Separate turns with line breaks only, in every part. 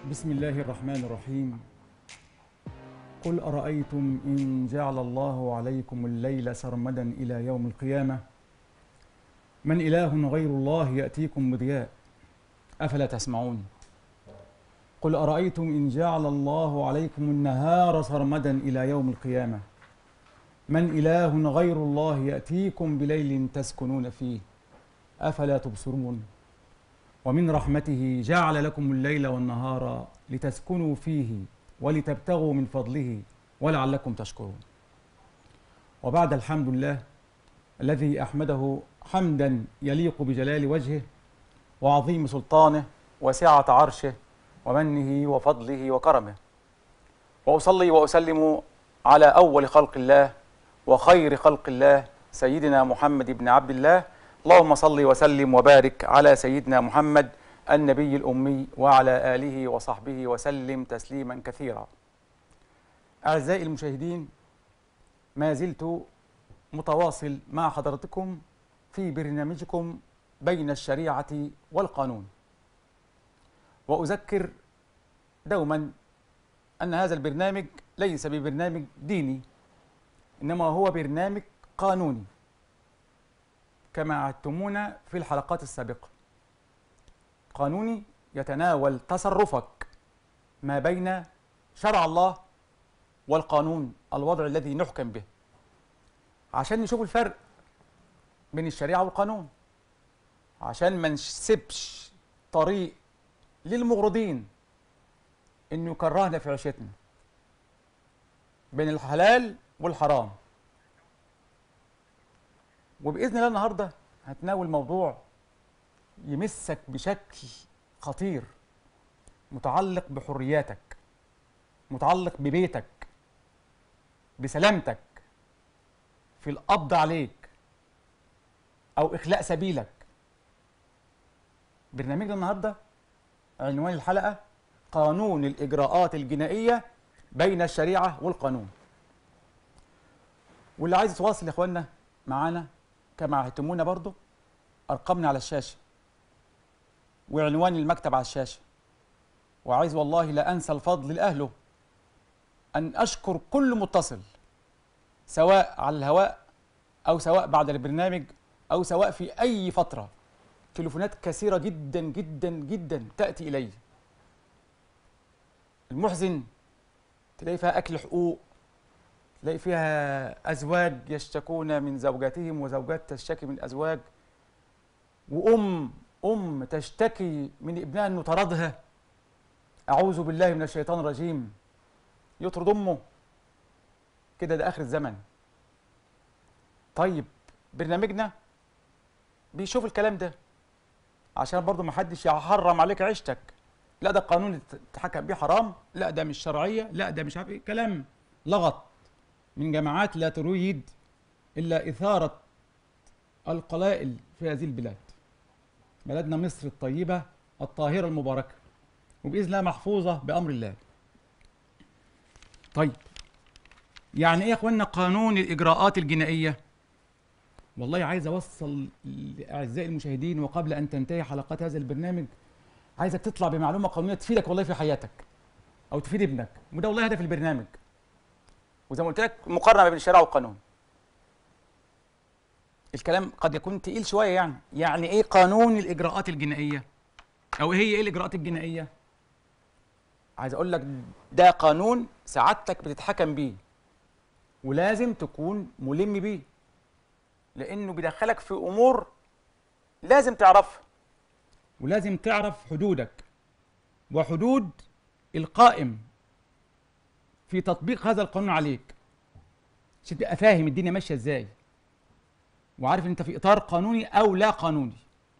بسم الله الرحمن الرحيم قل أرأيتم إن جعل الله عليكم الليل سرمدا إلى يوم القيامة من إله غير الله يأتيكم بضياء أفلا تسمعون قل أرأيتم إن جعل الله عليكم النهار سرمدا إلى يوم القيامة من إله غير الله يأتيكم بليل تسكنون فيه أفلا تبصرون ومن رحمته جعل لكم الليل والنهار لتسكنوا فيه ولتبتغوا من فضله ولعلكم تشكرون وبعد الحمد لله الذي احمده حمدا يليق بجلال وجهه وعظيم سلطانه وسعه عرشه ومنه وفضله وكرمه واصلي واسلم على اول خلق الله وخير خلق الله سيدنا محمد بن عبد الله اللهم صل وسلم وبارك على سيدنا محمد النبي الأمي وعلى آله وصحبه وسلم تسليما كثيرا أعزائي المشاهدين ما زلت متواصل مع حضرتكم في برنامجكم بين الشريعة والقانون وأذكر دوما أن هذا البرنامج ليس ببرنامج ديني إنما هو برنامج قانوني كما عدتمونا في الحلقات السابقة قانوني يتناول تصرفك ما بين شرع الله والقانون الوضع الذي نحكم به عشان نشوف الفرق بين الشريعة والقانون عشان ما نسيبش طريق للمغرضين انه يكرهنا في عيشتنا بين الحلال والحرام وباذن الله النهارده هتناول موضوع يمسك بشكل خطير متعلق بحرياتك متعلق ببيتك بسلامتك في القبض عليك او اخلاء سبيلك برنامجنا النهارده عنوان الحلقه قانون الاجراءات الجنائيه بين الشريعه والقانون واللي عايز يتواصل يا اخوانا معانا كما عهدتمونا برضو ارقامنا على الشاشه وعنوان المكتب على الشاشه وعايز والله لا انسى الفضل لاهله ان اشكر كل متصل سواء على الهواء او سواء بعد البرنامج او سواء في اي فتره تليفونات كثيره جدا جدا جدا تاتي الي المحزن تلاقي فيها اكل حقوق تلاقي فيها ازواج يشتكون من زوجاتهم وزوجات تشتكي من ازواج وام ام تشتكي من ابنها انه طردها اعوذ بالله من الشيطان الرجيم يطرد امه كده ده اخر الزمن طيب برنامجنا بيشوف الكلام ده عشان برضه ما حدش يحرم عليك عيشتك لا ده القانون اللي تتحكم بيه حرام لا ده مش شرعيه لا ده مش عارف ايه كلام لغط من جماعات لا تريد الا اثاره القلائل في هذه البلاد بلدنا مصر الطيبه الطاهره المباركه وباذن الله محفوظه بامر الله طيب يعني ايه يا اخوانا قانون الاجراءات الجنائيه والله عايز اوصل لاعزائي المشاهدين وقبل ان تنتهي حلقات هذا البرنامج عايزك تطلع بمعلومه قانونيه تفيدك والله في حياتك او تفيد ابنك وده والله هدف البرنامج وزي ما قلت لك مقارنه بين الشريعه والقانون الكلام قد يكون تقيل شويه يعني يعني ايه قانون الاجراءات الجنائيه او هي ايه الاجراءات الجنائيه عايز اقول لك ده قانون سعادتك بتتحكم بيه ولازم تكون ملم بيه لانه بيدخلك في امور لازم تعرفها ولازم تعرف حدودك وحدود القائم في تطبيق هذا القانون عليك عشان تبقى فاهم الدنيا ماشيه ازاي وعارف ان انت في اطار قانوني او لا قانوني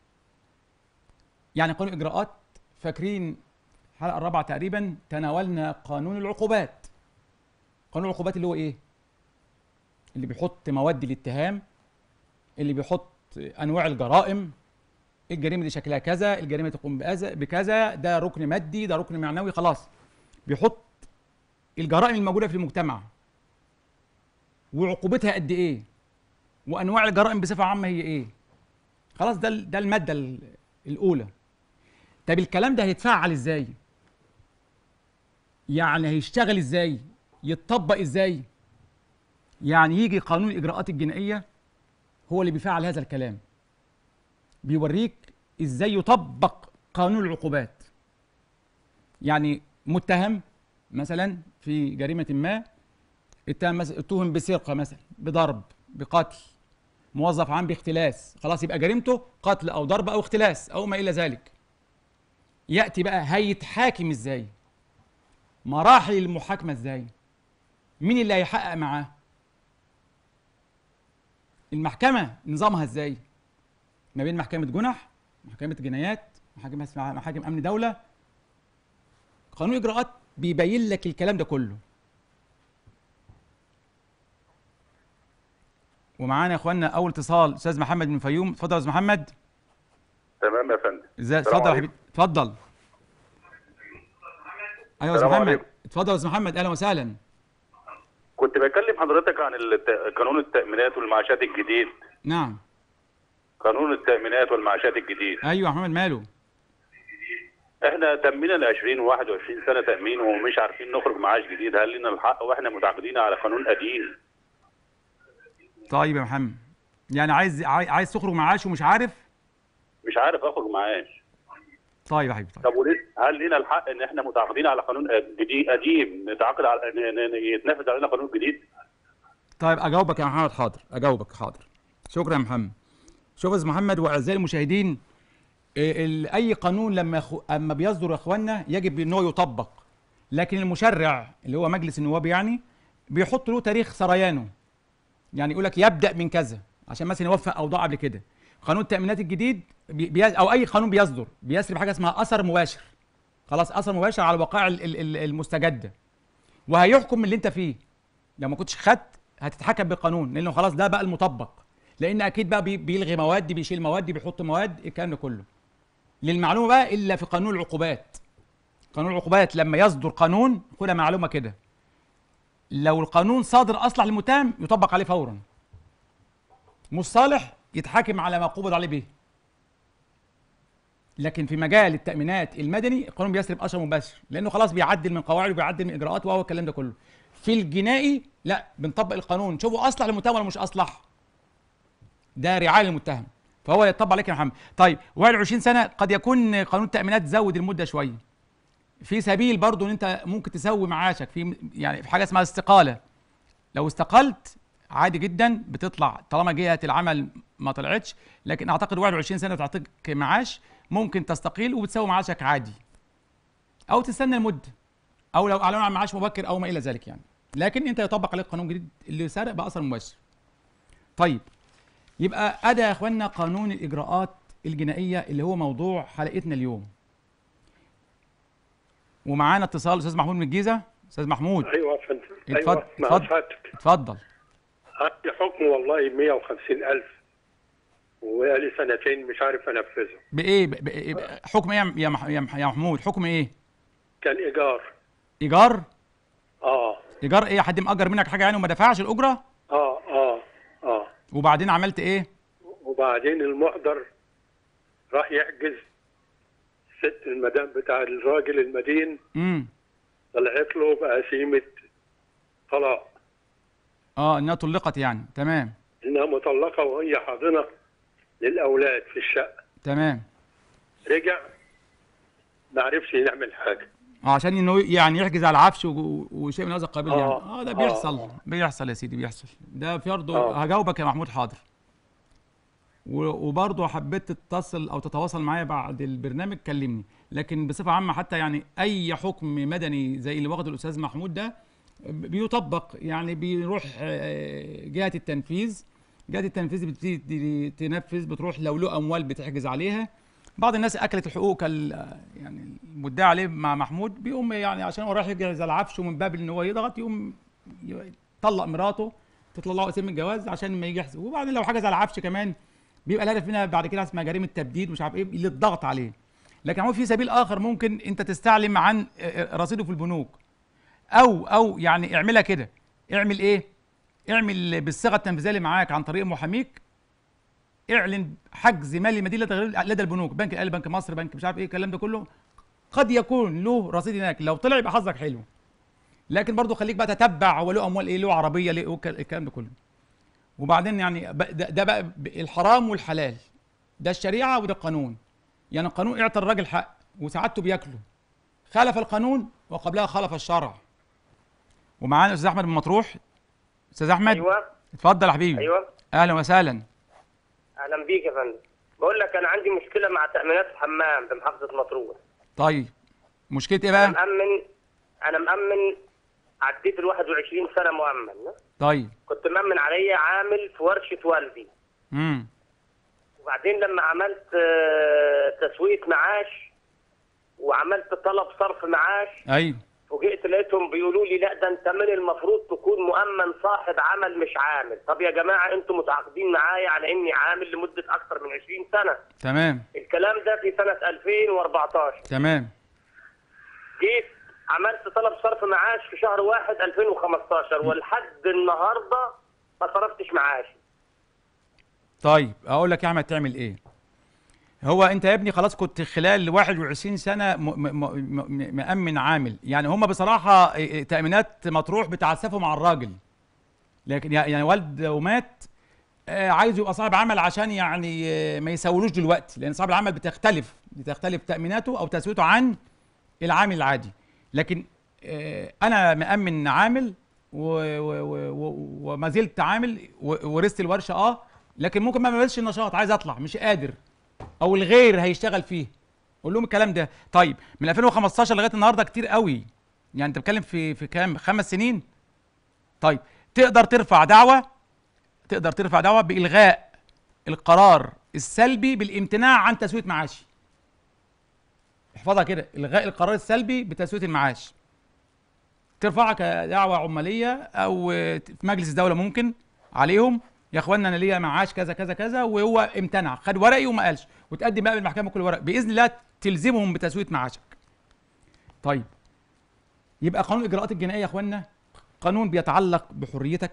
يعني قانون اجراءات فاكرين الحلقه الرابعه تقريبا تناولنا قانون العقوبات قانون العقوبات اللي هو ايه اللي بيحط مواد الاتهام اللي بيحط انواع الجرائم الجريمه دي شكلها كذا الجريمه تقوم بكذا بكذا ده ركن مادي ده ركن معنوي خلاص بيحط الجرائم الموجوده في المجتمع وعقوبتها قد ايه وانواع الجرائم بصفه عامه هي ايه خلاص ده ده الماده الاولى طب الكلام ده هيتفعل ازاي يعني هيشتغل ازاي يتطبق ازاي يعني يجي قانون الاجراءات الجنائيه هو اللي بيفعل هذا الكلام بيوريك ازاي يطبق قانون العقوبات يعني متهم مثلا في جريمه ما اتهم مثلا اتهم بسرقه مثلا بضرب بقتل موظف عام باختلاس خلاص يبقى جريمته قتل او ضرب او اختلاس او ما الى ذلك ياتي بقى هيتحاكم ازاي مراحل المحاكمه ازاي مين اللي هيحقق معاه المحكمه نظامها ازاي ما بين محكمه جنح محكمه جنايات محاكم اسمها محاكم امن دوله قانون الاجراءات بيبين لك الكلام ده كله ومعانا يا اخوانا اول اتصال استاذ محمد من الفيوم اتفضل يا استاذ محمد
تمام يا فندم
ازاي
السلام
اتفضل يا
عليكم.
حبيبي اتفضل ايوه يا استاذ
السلام
محمد
عليكم.
اتفضل يا استاذ محمد اهلا وسهلا
كنت بكلم حضرتك عن الت- قانون التأمينات والمعاشات الجديد
نعم
قانون التأمينات والمعاشات الجديد
ايوه يا محمد ماله
احنا تمينا ل 20 و21 سنة تأمين ومش عارفين نخرج معاش جديد هل لنا الحق واحنا متعاقدين على قانون قديم
طيب يا محمد يعني عايز عاي- عايز تخرج معاش ومش عارف
مش عارف اخرج معاش
طيب يا حبيبي طيب
طب وليه هل لنا الحق ان احنا متعاقدين على قانون جديد قديم نتعاقد على ن- ن- يتنفذ علينا قانون جديد
طيب اجاوبك يا محمد حاضر اجاوبك حاضر شكرا يا محمد شوف يا استاذ محمد واعزائي المشاهدين إيه ال- اي قانون لما يخو... اما بيصدر يا اخوانا يجب ان هو يطبق لكن المشرع اللي هو مجلس النواب يعني بيحط له تاريخ سريانه يعني يقول لك يبدا من كذا عشان مثلا يوفق اوضاع قبل كده قانون التامينات الجديد بي... بي... او اي قانون بيصدر بيسري بحاجه اسمها اثر مباشر خلاص اثر مباشر على الوقائع ال- ال- ال- المستجده وهيحكم من اللي انت فيه لو ما كنتش خدت هتتحكم بالقانون لانه خلاص ده بقى المطبق لان اكيد بقى بي- بيلغي مواد بيشيل مواد بيحط مواد الكلام ده كله للمعلومه بقى الا في قانون العقوبات قانون العقوبات لما يصدر قانون خدها معلومه كده لو القانون صادر اصلح للمتهم يطبق عليه فورا مش صالح يتحاكم على ما قبض عليه به لكن في مجال التامينات المدني القانون بيسري باثر مباشر لانه خلاص بيعدل من قواعد وبيعدل من اجراءات وهو الكلام ده كله في الجنائي لا بنطبق القانون شوفوا اصلح للمتهم ولا مش اصلح ده رعايه للمتهم فهو يطبق عليك يا محمد طيب 21 سنه قد يكون قانون التامينات زود المده شويه في سبيل برضو ان انت ممكن تسوي معاشك في يعني في حاجه اسمها استقاله لو استقلت عادي جدا بتطلع طالما جهه العمل ما طلعتش لكن اعتقد 21 سنه تعطيك معاش ممكن تستقيل وبتسوي معاشك عادي او تستنى المده او لو اعلنوا عن معاش مبكر او ما الى ذلك يعني لكن انت يطبق عليك قانون جديد اللي سرق باثر مباشر طيب يبقى ادى يا اخوانا قانون الاجراءات الجنائيه اللي هو موضوع حلقتنا اليوم ومعانا اتصال استاذ محمود من الجيزه استاذ محمود
ايوه يا فندم
اتفضل،
ايوه مع
اتفضل.
سعادتك
اتفضل
عندي حكم والله 150000 وبقالي سنتين مش عارف انفذه
بايه ب- ب- ب- حكم ايه يا مح- يا مح- يا محمود حكم ايه
كان ايجار
ايجار
اه
ايجار ايه حد مأجر منك حاجه يعني وما دفعش الاجره
اه اه اه
وبعدين عملت ايه
وبعدين المحضر راح يحجز ست المدام بتاع الراجل المدين
امم
طلعت له بقسيمه طلاق
اه انها طلقت يعني تمام
انها مطلقه وهي حاضنه للاولاد في الشقه
تمام
رجع ما عرفش يعمل حاجه
آه، عشان انه يعني يحجز على العفش و- وشيء من هذا القبيل يعني
آه،
اه ده
آه،
بيحصل
آه.
بيحصل يا سيدي بيحصل ده في برضه
آه.
هجاوبك يا محمود حاضر و- وبرضه حبيت تتصل او تتواصل معايا بعد البرنامج كلمني لكن بصفه عامه حتى يعني اي حكم مدني زي اللي واخده الاستاذ محمود ده بيطبق يعني بيروح آه، جهه التنفيذ جهه التنفيذ بتبتدي تنفذ بتروح لو له اموال بتحجز عليها بعض الناس اكلت الحقوق كال يعني المدعي عليه مع محمود بيقوم يعني عشان هو رايح يجهز على العفش ومن باب ان هو يضغط يقوم يطلق مراته تطلعه اسم الجواز عشان ما يجي يحسب وبعدين لو حجز على العفش كمان بيبقى الهدف منها بعد كده اسمها جريمه تبديد مش عارف ايه للضغط عليه لكن هو في سبيل اخر ممكن انت تستعلم عن رصيده في البنوك او او يعني اعملها كده اعمل ايه اعمل بالصيغه التنفيذيه اللي معاك عن طريق محاميك اعلن حجز مالي مدين لدى لدى البنوك بنك الاهلي بنك مصر بنك مش عارف ايه الكلام ده كله قد يكون له رصيد هناك لو طلع يبقى حظك حلو لكن برضو خليك بقى تتبع هو له اموال ايه له عربيه ليه وك- الكلام ده كله وبعدين يعني ب- ده, ده بقى ب- الحرام والحلال ده الشريعه وده القانون يعني القانون اعطى الراجل حق وسعادته بياكله خالف القانون وقبلها خالف الشرع ومعانا استاذ احمد بن مطروح استاذ احمد
ايوه
اتفضل يا حبيبي
ايوه
اهلا وسهلا
اهلا بيك يا فندم بقول لك انا عندي مشكله مع تامينات الحمام في محافظه مطروح
طيب مشكله ايه
انا
بقى
مأمن انا مأمن عديت ال 21 سنه مؤمن
طيب
كنت مأمن عليا عامل في ورشه والدي
امم
وبعدين لما عملت آه، تسويق معاش وعملت طلب صرف معاش
ايوه
فوجئت لقيتهم بيقولوا لي لا ده انت من المفروض تكون مؤمن صاحب عمل مش عامل طب يا جماعه انتم متعاقدين معايا على اني عامل لمده اكثر من 20 سنه
تمام
الكلام ده في سنه 2014
تمام
جيت عملت طلب صرف معاش في شهر واحد 2015 ولحد النهارده ما صرفتش معاشي
طيب اقول لك يا احمد تعمل ايه هو انت يا ابني خلاص كنت خلال 21 سنه م- م- م- م- مأمن عامل يعني هم بصراحه إيه، إيه، تأمينات مطروح بتعسفوا مع الراجل لكن يع- يعني والد ومات آه، عايز يبقى صاحب عمل عشان يعني آه، ما يسولوش دلوقتي لان صاحب العمل بتختلف بتختلف تأميناته او تسويته عن العامل العادي لكن آه، انا مأمن عامل و- و- و- و- وما زلت عامل و- ورثت الورشه اه لكن ممكن ما اعملش النشاط عايز اطلع مش قادر او الغير هيشتغل فيه قول لهم الكلام ده طيب من 2015 لغايه النهارده كتير قوي يعني انت بتتكلم في في كام خمس سنين طيب تقدر ترفع دعوه تقدر ترفع دعوه بالغاء القرار السلبي بالامتناع عن تسويه معاشي احفظها كده الغاء القرار السلبي بتسويه المعاش ترفعها كدعوه عماليه او في مجلس الدوله ممكن عليهم يا اخوانا انا ليا معاش كذا كذا كذا وهو امتنع خد ورقي وما قالش وتقدم بقى بالمحكمه كل ورق باذن الله تلزمهم بتسويه معاشك طيب يبقى قانون الاجراءات الجنائيه يا اخوانا قانون بيتعلق بحريتك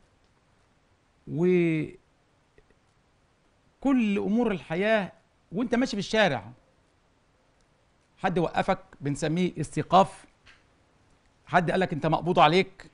وكل امور الحياه وانت ماشي في الشارع حد وقفك بنسميه استيقاف حد قال لك انت مقبوض عليك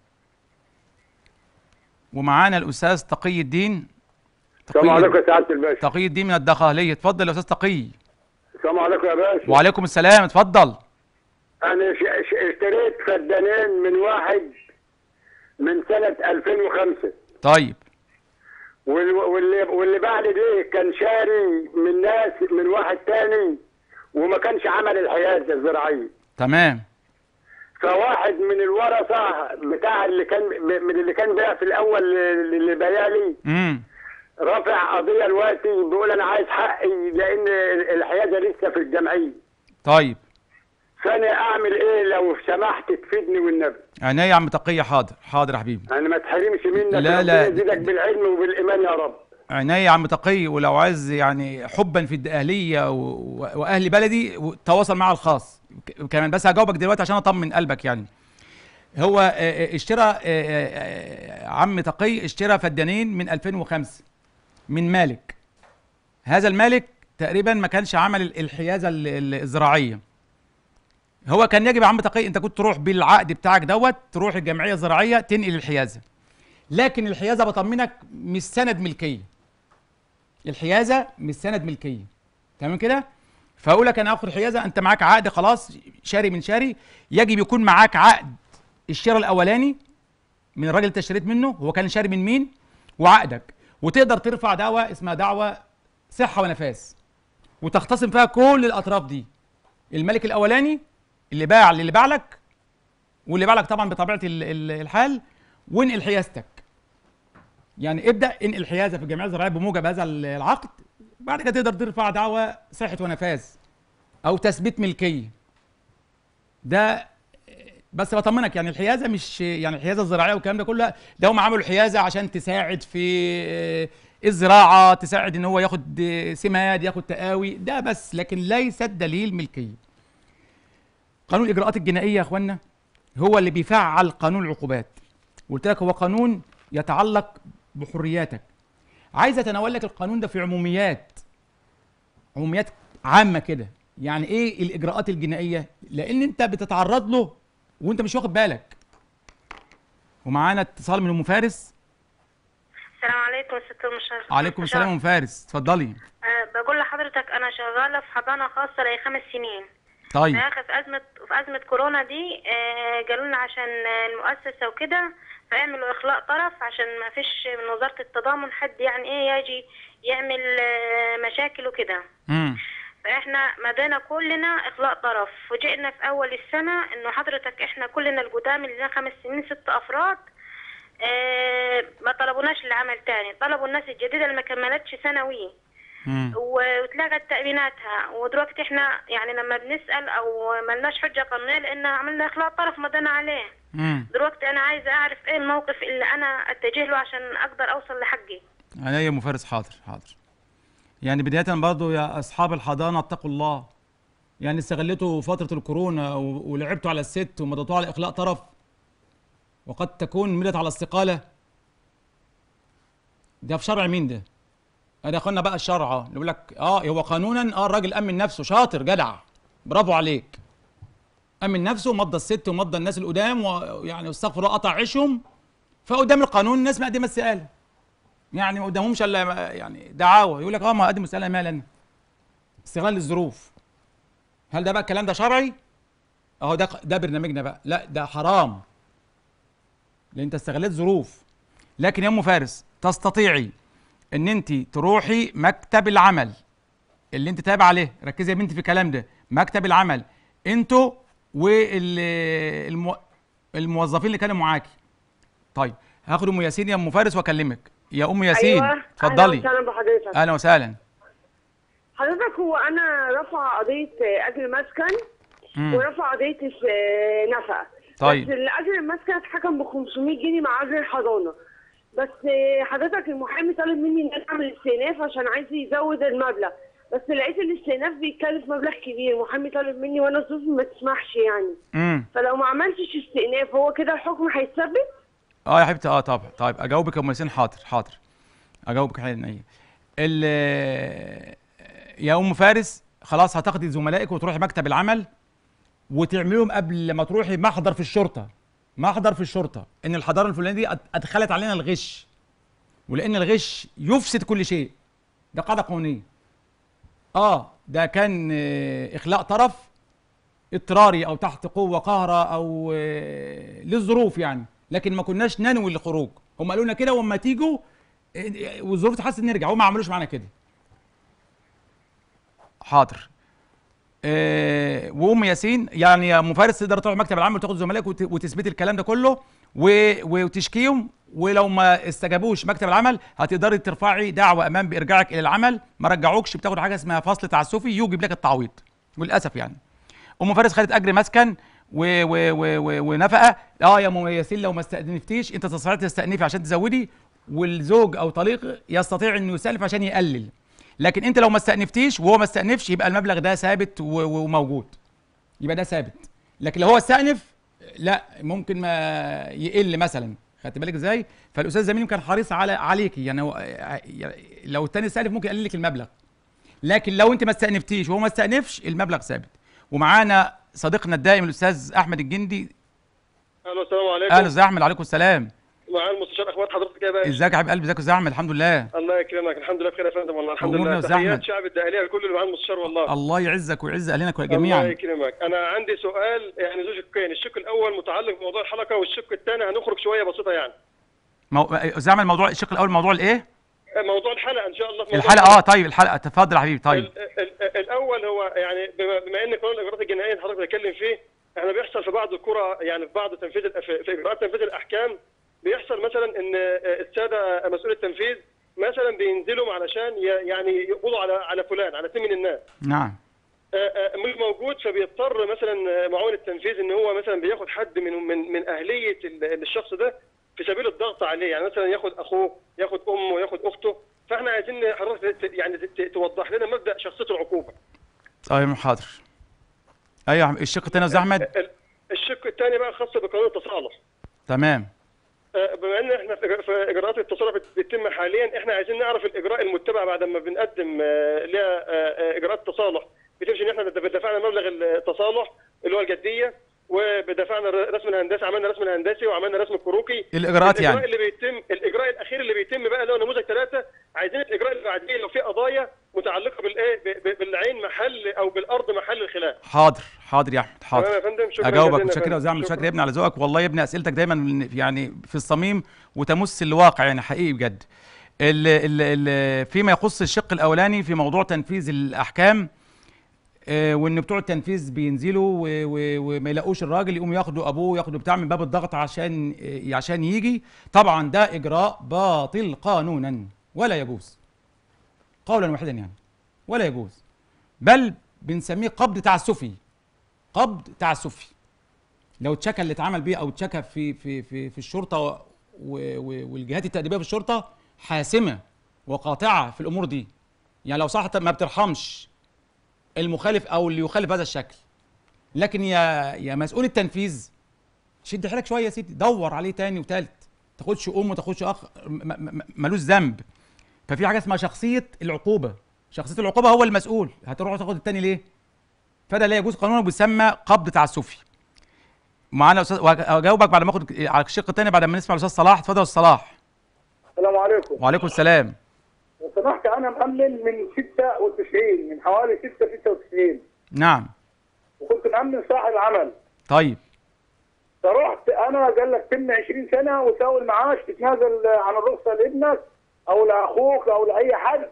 ومعانا الاستاذ تقي الدين
السلام
تقي-
عليكم يا سعاده الباشا
تقي الدين من الدقهليه اتفضل يا استاذ تقي
السلام عليكم يا باشا
وعليكم السلام اتفضل
انا ش- ش- اشتريت فدانين من واحد من سنه 2005
طيب
وال- واللي واللي بعد دي كان شاري من ناس من واحد تاني وما كانش عمل الحيازه الزراعيه
تمام
فواحد من الورثه بتاع اللي كان من اللي كان بيع في الاول اللي بيالي
امم
رافع قضيه دلوقتي بيقول انا عايز حقي لان الحيازه لسه في الجمعيه
طيب
فانا اعمل ايه لو سمحت تفيدني والنبي
عينيا يا عم تقي حاضر حاضر يا حبيبي
انا ما تحرمش منك
لا،
ربنا
لا.
يزيدك بالعلم وبالايمان يا رب
عينيا يا عم تقي ولو عايز يعني حبا في الدقهليه و... و... واهل بلدي و- تواصل معي الخاص ك- كمان بس هجاوبك دلوقتي عشان اطمن قلبك يعني هو آه، آه، اشترى آه، آه، آه، عم تقي اشترى فدانين من 2005 من مالك هذا المالك تقريبا ما كانش عمل ال- الحيازه ال- ال- الزراعيه هو كان يجب يا عم تقي انت كنت تروح بالعقد بتاعك دوت تروح الجمعيه الزراعيه تنقل الحيازه لكن الحيازه بطمنك مش سند ملكيه الحيازه مش سند ملكيه تمام كده فاقول لك انا هاخد الحيازه انت معاك عقد خلاص شاري من شاري يجب يكون معاك عقد الشراء الاولاني من الراجل اللي انت اشتريت منه هو كان شاري من مين وعقدك وتقدر ترفع دعوه اسمها دعوه صحه ونفاذ وتختصم فيها كل الاطراف دي الملك الاولاني اللي باع للي باع لك واللي باع لك طبعا بطبيعه ال- ال- الحال وانقل حيازتك يعني ابدا انقل حيازه في الجمعيه الزراعيه بموجب هذا ال- العقد بعد كده تقدر ترفع دعوى صحه ونفاذ او تثبيت ملكيه ده بس بطمنك يعني الحيازه مش يعني الحيازه الزراعيه والكلام ده كله ده هم عملوا الحيازه عشان تساعد في الزراعه تساعد ان هو ياخد سماد ياخد تقاوي ده بس لكن ليست دليل ملكيه قانون الاجراءات الجنائيه يا اخوانا هو اللي بيفعل قانون العقوبات قلت لك هو قانون يتعلق بحرياتك عايز اتناول لك القانون ده في عموميات عموميات عامه كده يعني ايه الاجراءات الجنائيه لان انت بتتعرض له وانت مش واخد بالك ومعانا اتصال من ام فارس
السلام عليكم ست المشاهد
عليكم السلام ام فارس اتفضلي
أه بقول لحضرتك انا شغاله في حضانه خاصه لي خمس سنين
طيب
يا اخي في ازمه في ازمه كورونا دي آه، قالوا لنا عشان المؤسسه وكده فاعملوا اخلاء طرف عشان ما فيش من وزاره التضامن حد يعني ايه يجي يعمل آه، مشاكل وكده
امم
فاحنا مدينا كلنا اخلاء طرف فوجئنا في اول السنه انه حضرتك احنا كلنا القدام اللي لنا خمس سنين ست افراد آه، ما طلبوناش العمل تاني طلبوا الناس الجديده اللي ما كملتش ثانوي
امم
و- واتلغت تأميناتها ودلوقتي احنا يعني لما بنسأل او ملناش حجة قانونية لان عملنا اخلاء طرف مدنا عليه
امم
دلوقتي انا عايزة اعرف ايه الموقف اللي انا اتجه له عشان اقدر اوصل لحقي
انا يا ام فارس حاضر حاضر يعني بدايه برضه يا اصحاب الحضانه اتقوا الله يعني استغلتوا فتره الكورونا و- ولعبتوا على الست ومضيتوها على اخلاء طرف وقد تكون ملت على استقاله ده في شرع مين ده ادي اخوانا بقى الشرع اللي يقول لك اه هو قانونا اه الراجل امن نفسه شاطر جدع برافو عليك امن نفسه ومضى الست ومضى الناس القدام ويعني استغفر الله قطع عيشهم فقدام القانون الناس مقدمه استقاله يعني ما قدامهمش الا يعني دعاوى يقول لك اه ما اقدم استقاله مالا استغلال للظروف هل ده بقى الكلام ده شرعي اهو ده ده برنامجنا بقى لا ده حرام لان انت استغلت ظروف لكن يا ام فارس تستطيعي ان انت تروحي مكتب العمل اللي انت تابع عليه ركزي يا بنتي في الكلام ده مكتب العمل انتوا والموظفين اللي كانوا معاكي طيب هاخد ام ياسين يا ام فارس واكلمك يا ام ياسين
ايوه
اتفضلي
اهلا وسهلا بحضرتك
اهلا وسهلا
حضرتك هو انا رفع قضيه اجر مسكن
مم.
ورفع قضيه في نفقه
طيب.
بس الاجر المسكن اتحكم ب 500 جنيه مع اجر الحضانه بس حضرتك المحامي طالب مني ان انا اعمل استئناف عشان عايز يزود المبلغ بس لقيت الاستئناف بيتكلف مبلغ كبير المحامي طالب مني وانا ظروفي ما تسمحش يعني
امم
فلو ما عملتش استئناف هو كده الحكم هيتثبت
اه يا حبيبتي اه طبعا طيب اجاوبك يا ام ياسين حاضر حاضر اجاوبك حالا ايه ال يا ام فارس خلاص هتاخدي زملائك وتروحي مكتب العمل وتعملهم قبل ما تروحي محضر في الشرطه محضر في الشرطه ان الحضاره الفلانيه دي أد- ادخلت علينا الغش ولان الغش يفسد كل شيء ده قاعده قانونيه اه ده كان آه، اخلاء طرف اضطراري او تحت قوه قهره او آه، للظروف يعني لكن ما كناش ننوي الخروج هم قالوا لنا كده واما تيجوا آه، والظروف تحس نرجع هم ما عملوش معانا كده حاضر آه، وام ياسين يعني يا ام فارس تقدر تروح مكتب العمل وتاخد زملائك وت- وتثبتي الكلام ده كله و- وتشكيهم ولو ما استجابوش مكتب العمل هتقدري ترفعي دعوه امام بارجاعك الى العمل ما رجعوكش بتاخد حاجه اسمها فصل تعسفي يوجب لك التعويض وللاسف يعني ام فارس خدت اجر مسكن و و و و ونفقه اه يا ام ياسين لو ما استأنفتيش انت تستطيعي تستأنفي عشان تزودي والزوج او طليق يستطيع انه يستأنف عشان يقلل لكن انت لو ما استأنفتيش وهو ما استأنفش يبقى المبلغ ده ثابت و- و- وموجود يبقى ده ثابت لكن لو هو استأنف لا ممكن ما يقل مثلا خدت بالك ازاي فالاستاذ زميلي كان حريص على عليكي يعني هو لو التاني استأنف ممكن يقلل لك المبلغ لكن لو انت ما استأنفتيش وهو ما استأنفش المبلغ ثابت ومعانا صديقنا الدائم الاستاذ احمد الجندي
الو السلام عليكم
اهلا استاذ احمد عليكم السلام
مع المستشار اخبار حضرتك ايه بقى
ازيك يا حبيب قلبي ازيك يا استاذ احمد الحمد لله
الله يكرمك الحمد لله بخير يا فندم والله الحمد
أمورنا
لله
يا أستاذ أحمد.
تحيات شعب الداخليه لكل اللي معاه المستشار والله
الله يعزك ويعز اهلنا
الله
جميعا
يكرمك انا عندي سؤال يعني ذو شقين الشق الاول متعلق بموضوع الحلقه والشق الثاني هنخرج شويه بسيطه يعني
مو... استاذ احمد موضوع الشق الاول موضوع الايه
موضوع الحلقه ان شاء الله في موضوع
الحلقه اه طيب الحلقه تفضل يا حبيبي طيب
ال- ال- الاول هو يعني بما, بما ان قانون الاجراءات الجنائيه اللي حضرتك بتتكلم فيه احنا بيحصل في بعض القرى يعني في بعض تنفيذ الأف- في اجراءات تنفيذ الاحكام بيحصل مثلا ان الساده مسؤول التنفيذ مثلا بينزلوا علشان ي- يعني يقبضوا على على فلان على اثنين من الناس
نعم
آه، آه، مش موجود فبيضطر مثلا معاون التنفيذ ان هو مثلا بياخد حد من من من اهليه ال- الشخص ده في سبيل الضغط عليه يعني مثلا ياخد اخوه ياخد امه ياخد اخته فاحنا عايزين حضرتك ت- يعني ت- توضح لنا مبدا شخصيه العقوبه
طيب حاضر ايوه يا حبيبي. الشق الثاني يا استاذ احمد
ال- الشق الثاني بقى خاص بقانون التصالح
تمام
آه، بما ان احنا في إجراء- في اجراءات التصالح بت- بتتم حاليا احنا عايزين نعرف الاجراء المتبع بعد ما بنقدم آه، لها آه، آه، اجراءات التصالح بتمشي ان احنا دفعنا مبلغ التصالح اللي هو الجديه ودفعنا الرسم الهندسي عملنا رسم الهندسي وعملنا رسم الكروكي
الإجراءات
الاجراء
يعني.
اللي بيتم الاجراء الاخير اللي بيتم بقى اللي هو نموذج ثلاثه عايزين الاجراء اللي بعديه لو في قضايا متعلقه بالايه ب- ب- بالعين محل او بالارض محل الخلاف
حاضر حاضر يا احمد
تمام
حاضر
يا فندم شكرا
اجاوبك
جزيلا يا
متشكر يا
فندم.
استاذ احمد
شكرا.
متشكر يا ابني على ذوقك والله يا ابني اسئلتك دايما من- يعني في الصميم وتمس الواقع يعني حقيقي بجد ال ال ال فيما يخص الشق الاولاني في موضوع تنفيذ الاحكام آه، وان بتوع التنفيذ بينزلوا و- و- وما يلاقوش الراجل يقوموا ياخدوا ابوه ياخدوا بتاع من باب الضغط عشان آه، عشان يجي طبعا ده اجراء باطل قانونا ولا يجوز قولا واحدا يعني ولا يجوز بل بنسميه قبض تعسفي قبض تعسفي لو اتشكى اللي اتعمل بيه او اتشكى في في في في الشرطه و و والجهات التأديبية في الشرطه حاسمه وقاطعه في الامور دي يعني لو صح ما بترحمش المخالف او اللي يخالف هذا الشكل لكن يا يا مسؤول التنفيذ شد حيلك شويه يا سيدي دور عليه تاني وتالت تاخدش ام وتاخدش اخ م- م- م- ملوش ذنب ففي حاجه اسمها شخصيه العقوبه شخصيه العقوبه هو المسؤول هتروح تاخد التاني ليه فده لا يجوز قانونا بيسمى قبض تعسفي معانا استاذ واجاوبك بعد ما اخد على الشق الثاني بعد ما نسمع الاستاذ صلاح اتفضل يا أستاذ صلاح
السلام عليكم
وعليكم السلام
لو سمحت انا مأمن من 96 من حوالي 6 96
نعم
وكنت مأمن صاحب عمل
طيب
فرحت انا قال لك تم 20 سنه وساوي المعاش تتنازل عن الرخصه لابنك او لاخوك او لاي حد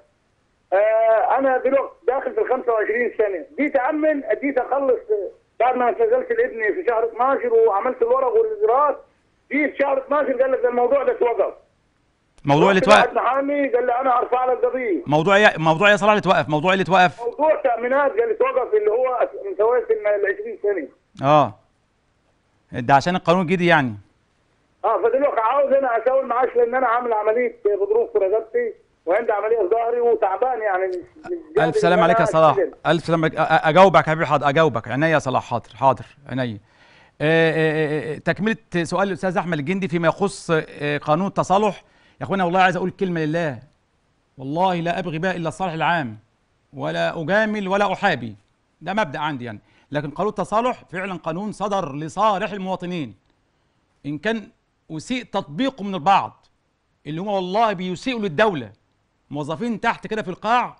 آه انا دلوقتي داخل في ال 25 سنه جيت امن جيت اخلص آه، بعد ما نزلت لابني في شهر 12 وعملت الورق والاجراءات جيت شهر 12 قال لك ده الموضوع ده اتوقف
موضوع اللي
رحت لواحد
توقف
محامي قال لي انا ارفع لك قضيه
موضوع ايه موضوع ايه يا صلاح اللي توقف موضوع اللي توقف
موضوع تامينات قال لي توقف اللي هو من سويت ال 20 سنه
اه ده عشان القانون الجديد يعني
اه فدلوقتي عاوز انا اسوي المعاش لان انا عامل عمليه غضروف في رقبتي وعندي عمليه في ظهري وتعبان يعني مش مش قادر
الف سلام
إن
عليك يا
أنا
صلاح
أشتغل.
الف سلام عليك أ- أ- اجاوبك يا حبيبي حاضر اجاوبك عينيا يا صلاح حاضر حاضر عينيا آه، آه، آه، تكمله سؤال الاستاذ احمد الجندي فيما يخص آه، قانون التصالح يا اخوانا والله عايز اقول كلمه لله والله لا ابغي بها الا الصالح العام ولا اجامل ولا احابي ده مبدا عندي يعني لكن قانون التصالح فعلا قانون صدر لصالح المواطنين ان كان اسيء تطبيقه من البعض اللي هم والله بيسيئوا للدوله موظفين تحت كده في القاع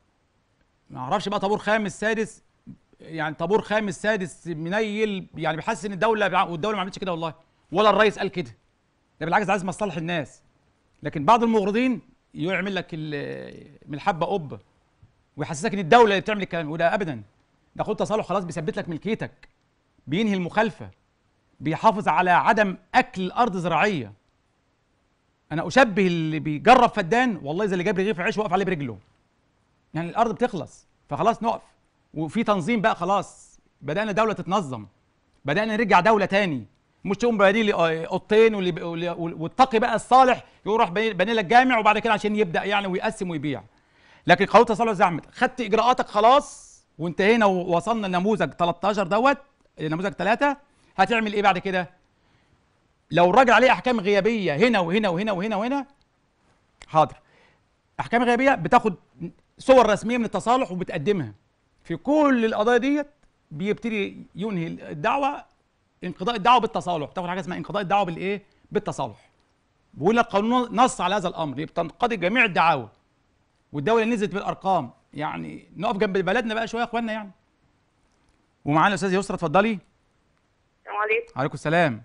ما اعرفش بقى طابور خامس سادس يعني طابور خامس سادس منيل يعني بيحسس ان الدوله بع- والدوله ما عملتش كده والله ولا الرئيس قال كده ده بالعكس عايز مصلح الناس لكن بعض المغرضين يعمل لك ال- من الحبه قبه ويحسسك ان الدوله اللي بتعمل الكلام وده ابدا ده خد تصالح خلاص بيثبت لك ملكيتك بينهي المخالفه بيحافظ على عدم اكل الارض زراعيه انا اشبه اللي بيجرب فدان والله زي اللي جاب رغيف عيش واقف عليه برجله يعني الارض بتخلص فخلاص نقف وفي تنظيم بقى خلاص بدانا دوله تتنظم بدانا نرجع دوله تاني مش تقوم باني لي آه، اوضتين واللي ب- واللي- والتقي بقى الصالح يروح باني باني لك جامع وبعد كده عشان يبدا يعني ويقسم ويبيع لكن قانون التصالح زي احمد خدت اجراءاتك خلاص وانتهينا ووصلنا لنموذج 13 دوت نموذج ثلاثة هتعمل ايه بعد كده لو الراجل عليه احكام غيابيه هنا وهنا وهنا وهنا وهنا حاضر احكام غيابيه بتاخد صور رسميه من التصالح وبتقدمها في كل القضايا ديت بيبتدي ينهي الدعوه انقضاء الدعوه بالتصالح بتاخد حاجه اسمها انقضاء الدعوه بالايه بالتصالح بيقول لك القانون نص على هذا الامر بتنقضي جميع الدعاوى والدوله نزلت بالارقام يعني نقف جنب بلدنا بقى شويه يا اخوانا يعني ومعانا الاستاذ يسرا اتفضلي
السلام عليكم
عليكم السلام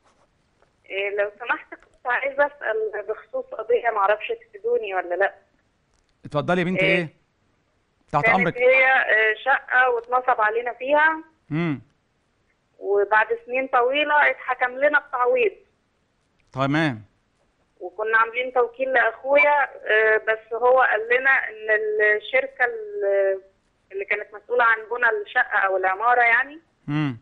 إيه لو سمحت كنت عايزة أسأل بخصوص قضية معرفش تفيدوني ولا لأ
اتفضلي يا بنتي
إيه؟
ايه تحت
كانت
امرك
هي آه، شقة واتنصب علينا فيها
امم
وبعد سنين طويلة اتحكم لنا بتعويض
تمام
وكنا عاملين توكيل لأخويا آه، بس هو قال لنا إن الشركة ال- اللي كانت مسؤولة عن بنى الشقة أو العمارة يعني
امم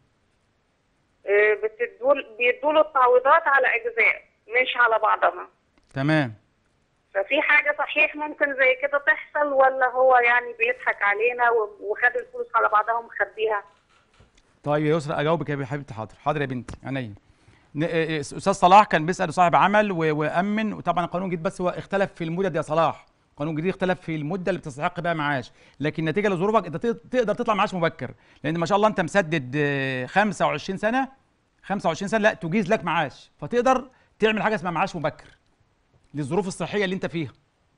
آه، بتدول بيدوله التعويضات على أجزاء مش على بعضها
تمام
ففي حاجة صحيح ممكن زي كده تحصل ولا هو يعني بيضحك علينا و- وخد الفلوس على بعضها ومخبيها
طيب يا يسرا اجاوبك يا حبيبتي حاضر حاضر يا بنتي عينيا ن- إيه، إيه، استاذ صلاح كان بيسال صاحب عمل و- وامن وطبعا القانون جديد بس هو اختلف في المدد يا صلاح قانون جديد اختلف في المده اللي بتستحق بقى معاش لكن نتيجه لظروفك انت تق- تقدر تطلع معاش مبكر لان ما شاء الله انت مسدد آه، 25 سنه 25 سنه لا تجيز لك معاش فتقدر تعمل حاجه اسمها معاش مبكر للظروف الصحيه اللي انت فيها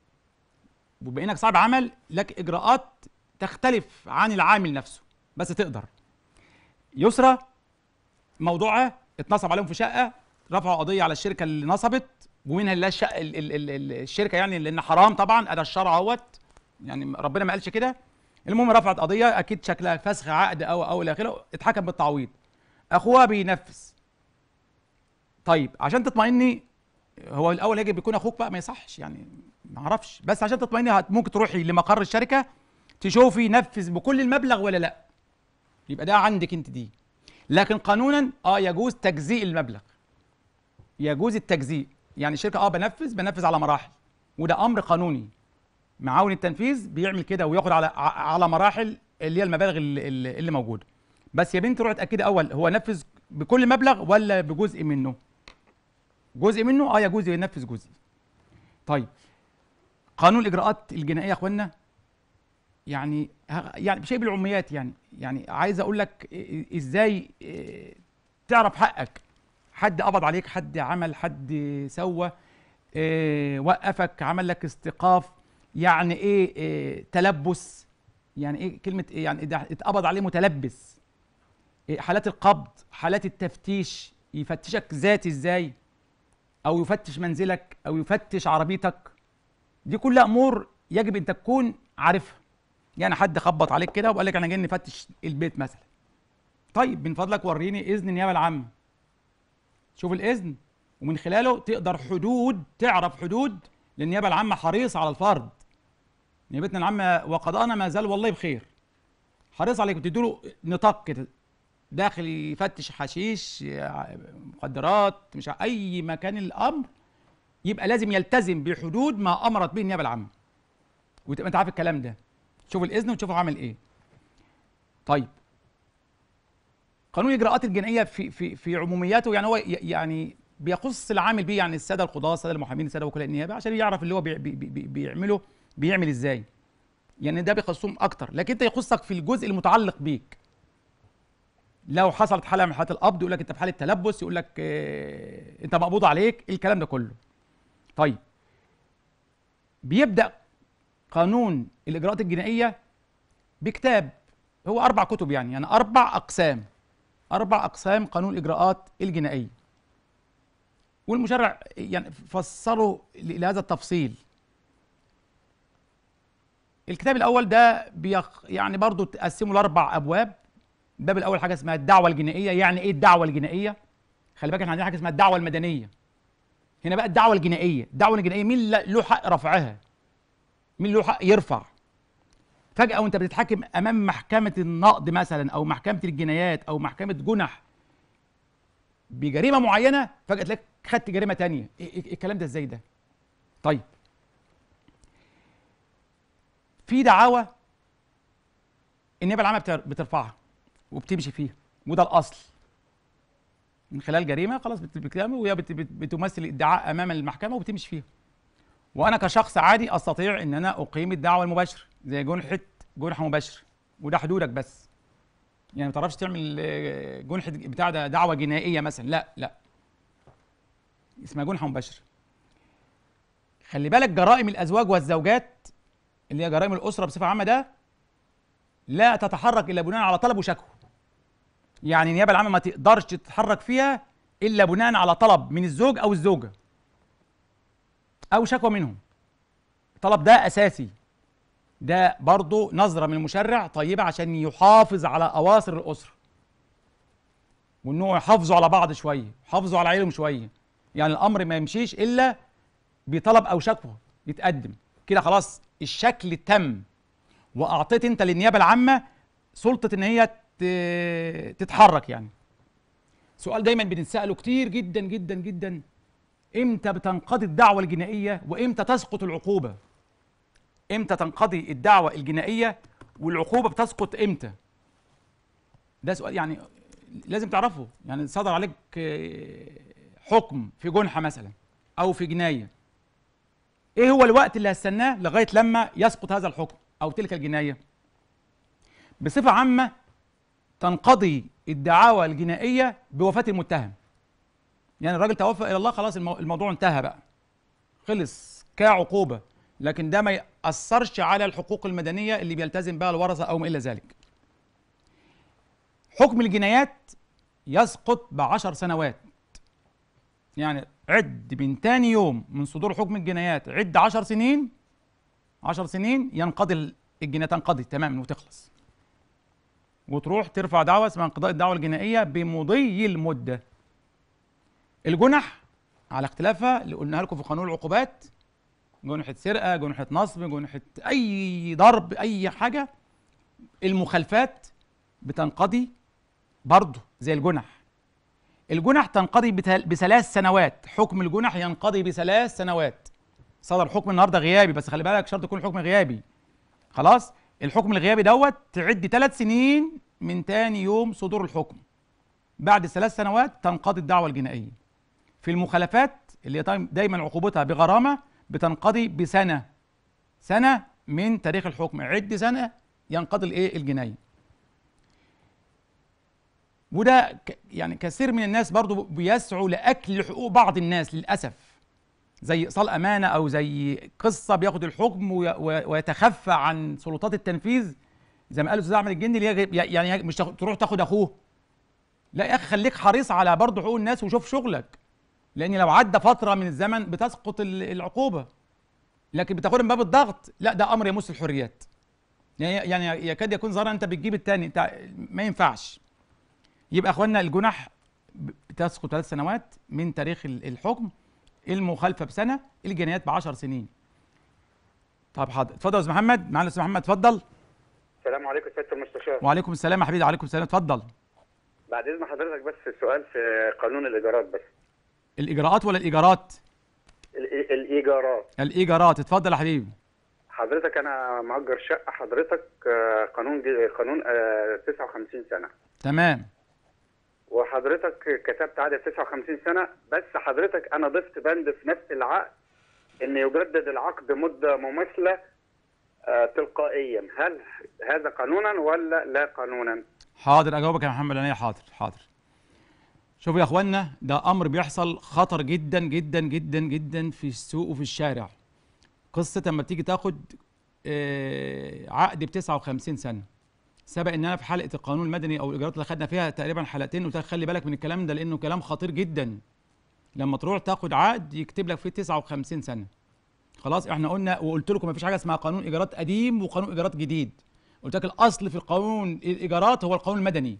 وبما انك صاحب عمل لك اجراءات تختلف عن العامل نفسه بس تقدر يسرى موضوعها اتنصب عليهم في شقه رفعوا قضيه على الشركه اللي نصبت ومنها لله الشقه ال ال ال ال الشركه يعني لان حرام طبعا ادى الشرع اهوت يعني ربنا ما قالش كده المهم رفعت قضيه اكيد شكلها فسخ عقد او او الى اخره اتحكم بالتعويض اخوها بينفذ طيب عشان تطمئني هو الاول يجب يكون اخوك بقى ما يصحش يعني ما اعرفش بس عشان تطمئني هت- ممكن تروحي لمقر الشركه تشوفي ينفذ بكل المبلغ ولا لا يبقى ده عندك انت دي لكن قانونا اه يجوز تجزيء المبلغ يجوز التجزيء يعني الشركه اه بنفذ بنفذ على مراحل وده امر قانوني معاون التنفيذ بيعمل كده وياخد على ع- على مراحل اللي هي المبالغ اللي, اللي اللي موجوده بس يا بنتي روحي اتاكدي اول هو نفذ بكل مبلغ ولا بجزء منه جزء منه اه يجوز ينفذ جزء طيب قانون الاجراءات الجنائيه يا اخوانا يعني ه- يعني شيء بالعميات يعني يعني عايز اقول لك إ- ازاي إيه، تعرف حقك حد قبض عليك حد عمل حد سوى إيه، وقفك عمل لك استيقاف يعني ايه, إيه تلبس يعني ايه كلمه ايه يعني ده اتقبض عليه متلبس إيه حالات القبض حالات التفتيش يفتشك ذاتي ازاي او يفتش منزلك او يفتش عربيتك دي كلها امور يجب ان تكون عارفها يعني حد خبط عليك كده وقال لك انا جاي نفتش البيت مثلا طيب من فضلك وريني اذن النيابه العامه شوف الاذن ومن خلاله تقدر حدود تعرف حدود لان النيابه العامه حريصه على الفرد نيابتنا العامه وقضاءنا ما زال والله بخير حريص عليك بتديله نطاق كده داخل يفتش حشيش مخدرات مش ع- اي مكان الامر يبقى لازم يلتزم بحدود ما امرت به النيابه العامه وتبقى انت عارف الكلام ده تشوف الاذن وتشوفه عامل ايه طيب قانون الاجراءات الجنائيه في في في عمومياته يعني هو ي- يعني بيخص العامل بيه يعني الساده القضاه الساده المحامين الساده وكلاء النيابه عشان يعرف اللي هو بي بي بي بيعمله بيعمل ازاي يعني ده بيخصهم اكتر لكن انت يخصك في الجزء المتعلق بيك لو حصلت حاله من حالات القبض يقول لك انت في حاله تلبس يقول لك اه انت مقبوض عليك الكلام ده كله طيب بيبدا قانون الاجراءات الجنائيه بكتاب هو اربع كتب يعني يعني اربع اقسام اربع اقسام قانون الاجراءات الجنائيه والمشرع يعني فسره ل- لهذا التفصيل الكتاب الاول ده بيخ يعني برضه تقسمه لاربع ابواب الباب الاول حاجه اسمها الدعوه الجنائيه يعني ايه الدعوه الجنائيه خلي بالك احنا عندنا حاجه اسمها الدعوه المدنيه هنا بقى الدعوه الجنائيه الدعوه الجنائيه مين ل- له حق رفعها مين له حق يرفع فجاه وانت بتتحاكم امام محكمه النقض مثلا او محكمه الجنايات او محكمه جنح بجريمه معينه فجاه تلاقيك خدت جريمه تانية إيه- إيه- إيه الكلام ده ازاي ده طيب في دعاوى النيابه العامه بتر- بترفعها وبتمشي فيها وده الاصل من خلال جريمه خلاص بت- بتعمل وهي بت- بت- بتمثل ادعاء امام المحكمه وبتمشي فيها وانا كشخص عادي استطيع ان انا اقيم الدعوه المباشره زي جنحه جنحه مباشر وده حدودك بس يعني ما تعرفش تعمل آه، جنحه بتاع ده دعوه جنائيه مثلا لا لا اسمها جنحه مباشره خلي بالك جرائم الازواج والزوجات اللي هي جرائم الاسره بصفه عامه ده لا تتحرك الا بناء على طلب وشكوى يعني النيابه العامه ما تقدرش تتحرك فيها الا بناء على طلب من الزوج او الزوجه او شكوى منهم الطلب ده اساسي ده برضه نظره من المشرع طيبه عشان يحافظ على اواصر الاسره وانه يحافظوا على بعض شويه يحافظوا على عيالهم شويه يعني الامر ما يمشيش الا بطلب او شكوى يتقدم كده خلاص الشكل تم واعطيت انت للنيابه العامه سلطه ان هي ت- تتحرك يعني سؤال دايما بنتساله كتير جدا جدا جدا امتى بتنقضي الدعوه الجنائيه وامتى تسقط العقوبه امتى تنقضي الدعوه الجنائيه والعقوبه بتسقط امتى ده سؤال يعني لازم تعرفه يعني صدر عليك آه، حكم في جنحه مثلا او في جنايه ايه هو الوقت اللي هستناه لغايه لما يسقط هذا الحكم او تلك الجنايه بصفه عامه تنقضي الدعاوى الجنائيه بوفاه المتهم يعني الراجل توفى الى الله خلاص المو- الموضوع انتهى بقى خلص كعقوبه لكن ده ما ياثرش على الحقوق المدنيه اللي بيلتزم بها الورثه او ما الى ذلك حكم الجنايات يسقط بعشر سنوات يعني عد من تاني يوم من صدور حكم الجنايات عد عشر سنين عشر سنين ينقضي ال- الجناية تنقضي تماما وتخلص وتروح ترفع دعوة اسمها انقضاء الدعوة الجنائية بمضي المدة الجنح على اختلافها اللي قلناها لكم في قانون العقوبات جنحة سرقة جنحة نصب جنحة أي ضرب أي حاجة المخالفات بتنقضي برضه زي الجنح الجنح تنقضي بتل- بثلاث سنوات حكم الجنح ينقضي بثلاث سنوات صدر حكم النهارده غيابي بس خلي بالك شرط يكون الحكم غيابي خلاص الحكم الغيابي دوت تعد ثلاث سنين من تاني يوم صدور الحكم بعد ثلاث سنوات تنقضي الدعوة الجنائية في المخالفات اللي هي دايم- دايما عقوبتها بغرامة بتنقضي بسنة سنة من تاريخ الحكم عد سنة ينقضي الايه الجنائي وده ك- يعني كثير من الناس برضو بيسعوا لاكل حقوق بعض الناس للاسف زي ايصال امانه او زي قصه بياخد الحكم وي- وي- ويتخفى عن سلطات التنفيذ زي ما قال الاستاذ احمد الجندي اللي هي غير- يعني مش تاخد- تروح تاخد اخوه لا يا اخي خليك حريص على برضه حقوق الناس وشوف شغلك لان لو عدى فتره من الزمن بتسقط ال- العقوبه لكن بتاخدها من باب الضغط لا ده امر يمس الحريات يعني يعني يكاد يكون ظاهرا انت بتجيب التاني انت ما ينفعش يبقى اخوانا الجنح بتسقط ثلاث سنوات من تاريخ ال- الحكم المخالفه بسنه الجنايات بعشر سنين طب حاضر اتفضل يا استاذ محمد معانا استاذ محمد اتفضل
السلام عليكم سياده المستشار
وعليكم السلام يا حبيبي وعليكم السلام اتفضل
بعد اذن حضرتك بس سؤال في قانون الايجارات بس
الاجراءات ولا الايجارات
ال- الايجارات
الايجارات اتفضل يا حبيبي
حضرتك انا مأجر شقه حضرتك آه، قانون جي- قانون آه، 59 سنه
تمام
وحضرتك كتبت عدد 59 سنه بس حضرتك انا ضفت بند في نفس العقد ان يجدد العقد مده مماثله آه، تلقائيا هل هذا قانونا ولا لا قانونا؟
حاضر اجاوبك يا محمد عينيا حاضر حاضر شوفوا يا اخوانا ده امر بيحصل خطر جدا جدا جدا جدا في السوق وفي الشارع قصه لما تيجي تاخد آه، عقد ب 59 سنه سبق ان انا في حلقه القانون المدني او الاجراءات اللي خدنا فيها تقريبا حلقتين قلت لك خلي بالك من الكلام ده لانه كلام خطير جدا لما تروح تاخد عقد يكتب لك فيه 59 سنه خلاص احنا قلنا وقلت لكم مفيش حاجه اسمها قانون ايجارات قديم وقانون ايجارات جديد قلت لك الاصل في القانون الايجارات هو القانون المدني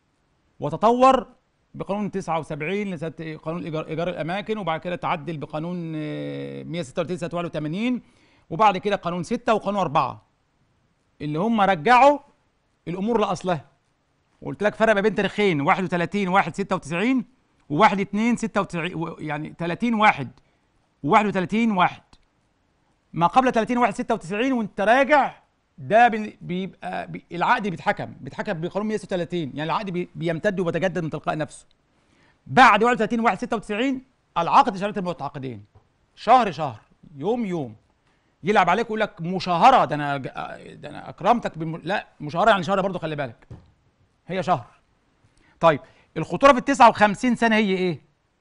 وتطور بقانون 79 لسنه قانون ايجار ايجار الاماكن وبعد كده تعدل بقانون آه، 136 سنه 81 وبعد كده قانون 6 وقانون 4 اللي هم رجعوا الامور لاصلها وقلت لك فرق ما بين تاريخين 31 1 96 و1 2 96 و- يعني 30 1 و31 1 ما قبل 30 1 96 وانت راجع ده بن- بيبقى بي العقد بيتحكم بيتحكم بقانون 136 يعني العقد بي بيمتد وبيتجدد من تلقاء نفسه بعد 31 1 96 العقد شرط المتعاقدين شهر شهر يوم يوم يلعب عليك ويقول لك مشاهره ده انا ده انا اكرمتك بالم... لا مشاهره يعني شهر برضه خلي بالك هي شهر طيب الخطوره في ال 59 سنه هي ايه؟